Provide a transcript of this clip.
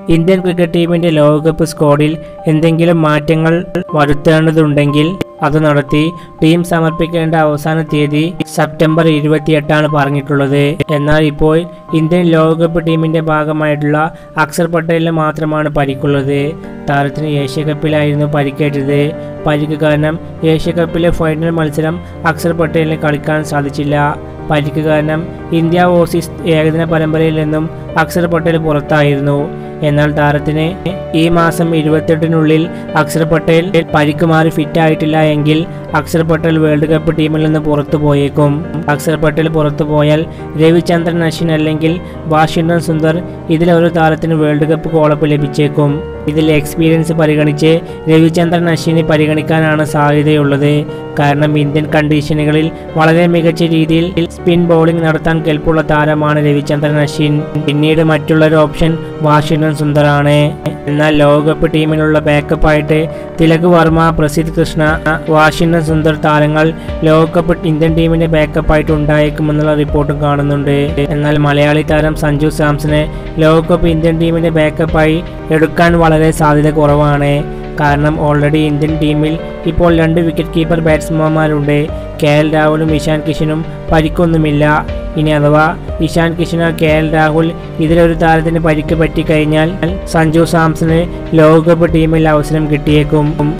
Indian cricket ടീമിന്റെ ലോകകപ്പ് സ്ക്വാഡിൽ എന്തെങ്കിലും മാറ്റങ്ങൾ വരുത്തേണ്ടതുണ്ടെങ്കിൽ അത് നടത്തി ടീം സമർപ്പിക്കേണ്ട അവസാന തീയതി സെപ്റ്റംബർ ഇരുപത്തിയെട്ടാണ് പറഞ്ഞിട്ടുള്ളത് എന്നാൽ ഇപ്പോൾ ഇന്ത്യൻ ലോകകപ്പ് ടീമിന്റെ ഭാഗമായിട്ടുള്ള അക്സർ പട്ടേലിന് മാത്രമാണ് പരിക്കുള്ളത് താരത്തിന് ഏഷ്യ കപ്പിലായിരുന്നു പരിക്കേറ്റത് പരിക്ക് കാരണം ഏഷ്യ കപ്പിലെ ഫൈനൽ മത്സരം അക്സർ പട്ടേലിന് കളിക്കാൻ സാധിച്ചില്ല പരിക്ക് കാരണം ഇന്ത്യ ഓസീസ് ഏകദിന പരമ്പരയിൽ നിന്നും അക്സർ പട്ടേൽ പുറത്തായിരുന്നു എന്നാൽ താരത്തിന് ഈ മാസം ഇരുപത്തെട്ടിനുള്ളിൽ അക്സർ പട്ടേൽ പരിക്ക് മാറി ഫിറ്റായിട്ടില്ല എങ്കിൽ അക്സർ പട്ടേൽ വേൾഡ് കപ്പ് ടീമിൽ നിന്ന് പുറത്തു പോയേക്കും അക്സർ പട്ടേൽ പുറത്തു പോയാൽ രവിചന്ദ്രൻ അശ്വിൻ അല്ലെങ്കിൽ വാഷിംഗ്ടൺ സുന്ദർ ഇതിലൊരു താരത്തിന് വേൾഡ് കപ്പ് കോളപ്പ് ലഭിച്ചേക്കും ഇതിൽ എക്സ്പീരിയൻസ് പരിഗണിച്ച് രവിചന്ദ്രൻ അശ്വിനെ പരിഗണിക്കാനാണ് സാധ്യതയുള്ളത് കാരണം ഇന്ത്യൻ കണ്ടീഷനുകളിൽ വളരെ മികച്ച രീതിയിൽ സ്പിൻ ബൗളിംഗ് നടത്താൻ കെൽപ്പുള്ള താരമാണ് രവിചന്ദ്രൻ അശ്വിൻ പിന്നീട് മറ്റുള്ളൊരു ഓപ്ഷൻ വാഷിംഗ്ടൺ സുന്ദറാണ് എന്നാൽ ലോകകപ്പ് ടീമിനുള്ള ബാക്കപ്പായിട്ട് തിലക് വർമ്മ പ്രസിദ്ധ് കൃഷ്ണ വാഷിംഗ്ടൺ സുന്ദർ താരങ്ങൾ ലോകകപ്പ് ഇന്ത്യൻ ടീമിന്റെ ബാക്കപ്പായിട്ട് ഉണ്ടായേക്കുമെന്നുള്ള റിപ്പോർട്ടും കാണുന്നുണ്ട് എന്നാൽ മലയാളി താരം സഞ്ജു സാംസനെ ലോകകപ്പ് ഇന്ത്യൻ ടീമിന്റെ ബാക്കപ്പായി എടുക്കാൻ വളരെ സാധ്യത കുറവാണ് കാരണം ഓൾറെഡി ഇന്ത്യൻ ടീമിൽ ഇപ്പോൾ രണ്ട് വിക്കറ്റ് കീപ്പർ ബാറ്റ്സ്മാൻമാരുണ്ട് കെ എൽ രാഹുലും ഇഷാൻ കിഷനും പരിക്കൊന്നുമില്ല ഇനി അഥവാ ഇഷാൻ കിഷനോ കെ എൽ രാഹുൽ ഇതിലൊരു താരത്തിന് പരിക്ക് പറ്റിക്കഴിഞ്ഞാൽ സഞ്ജു സാംസന് ലോകകപ്പ് ടീമിൽ അവസരം കിട്ടിയേക്കും